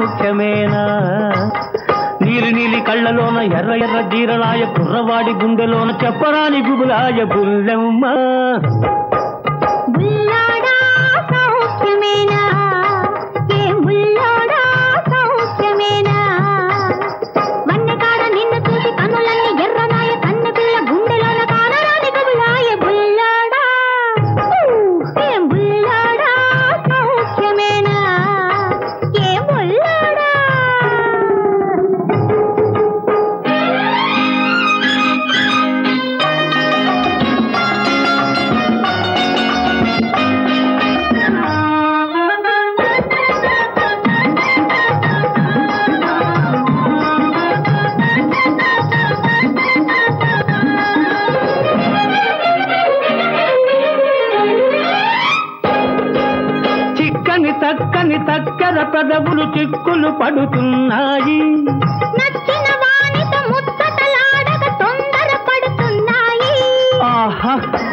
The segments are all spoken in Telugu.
సౌఖ్యమేనా నీలి నీలి కళ్ళలోన ఎర్ర ఎర్ర జీరలాయ కుర్రవాడి గుండెలోన చెప్పరాని గుబులాయ బుల్లెమ్మ బుల్లాడా సౌఖ్యమేనా ఏ బుల్లాడా సౌఖ్యమేనా వన్నెకాడ నిన్ను చూసి కన్నులన్నీ ఎర్రనాయ కన్నె పిల్ల గుండెలోన కానరాని కబులాయ బుల్లాడా ఏ బుల్లాడా సౌఖ్యమేనా ఏ బుల్లాడా చిక్కని తక్కని తక్కర పెదవులు చిక్కులు పడుతున్నాయి నచ్చిన వానితో ముచ్చటలాడక తొందర పడుతున్నాయి ఆహా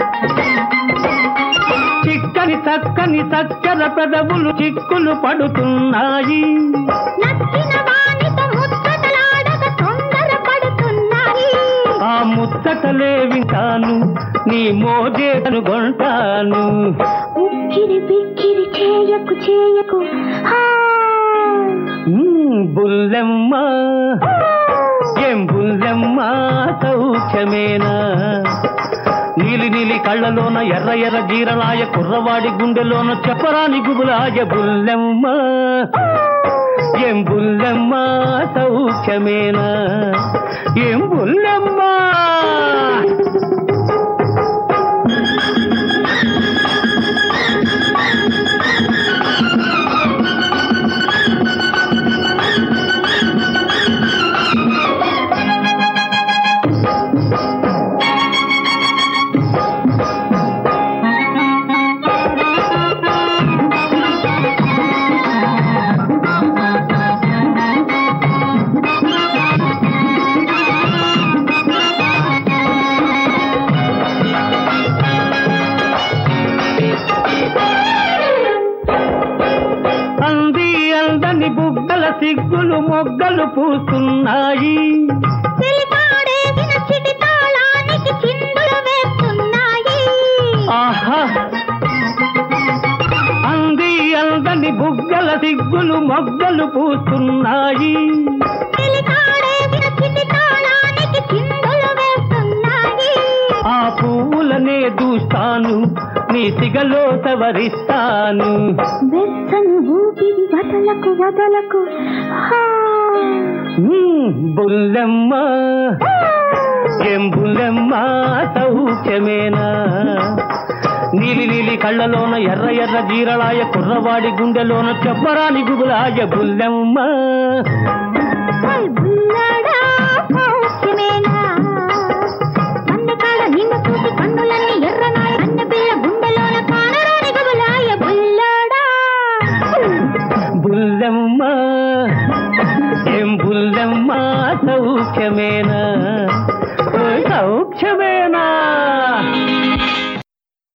చిక్కని తక్కని తక్కర పెదవులు చిక్కులు పడుతున్నాయి నచ్చిన వానితో ముచ్చటలాడక తొందర పడుతున్నాయి ఆ ముచ్చటలే వింటాను నీ మోజే కనుగొంటాను ఉక్కిరి బిక్కిరి చేయకు చేయకు హా. మ్మ్, బుల్లెమ్మ ఏం బుల్లెమ్మ సౌఖ్యమేనా నీలి నీలి కళ్ళలోన ఎర్ర ఎర్ర జీరలాయ కుర్రవాడి గుండెలోన చెప్పరాని గుబులాయ బుల్లెమ్మ ఏం బుల్లెమ్మ సౌఖ్యమేనా ఏం బుల్లెమ్మ అంది అందని బుగ్గల సిగ్గులు మొగ్గలు పూస్తున్నాయి చిలికాడేసిన చిటి తాళానికి చిందులు వేస్తున్నాయి ఆహా అంది అందని బుగ్గల సిగ్గులు మొగ్గలు పూస్తున్నాయి చిలికాడేసిన చిటి తాళానికి చిందులు వేస్తున్నాయి ఆ పువ్వులనే దూస్తాను నీ సిగలో సవరిస్తాను వెచ్చని ఊపిరి వదలకు వదలకు హా. మ్మ్, బుల్లెమ్మ ఏం బుల్లెమ్మ సౌఖ్యమేనా నీలి నీలి కళ్ళలోన ఎర్ర ఎర్ర జీరలాయ కుర్రవాడి గుండెలోన చెప్పరాని గుబులాయ బుల్లెమ్మ ఓయ్ బుల్లాడా సౌఖ్యమేనా కన్నెకాడ నిన్ను చూసి కన్నులన్నీ ఎర్రనాయ కన్నె పిల్ల గుండెలోన కానరాని గబలాయ బుల్లాడా బుల్లెమ్మ ఏం బుల్లెమ్మ సౌఖ్యమేనా ఓ సౌఖ్యమేనా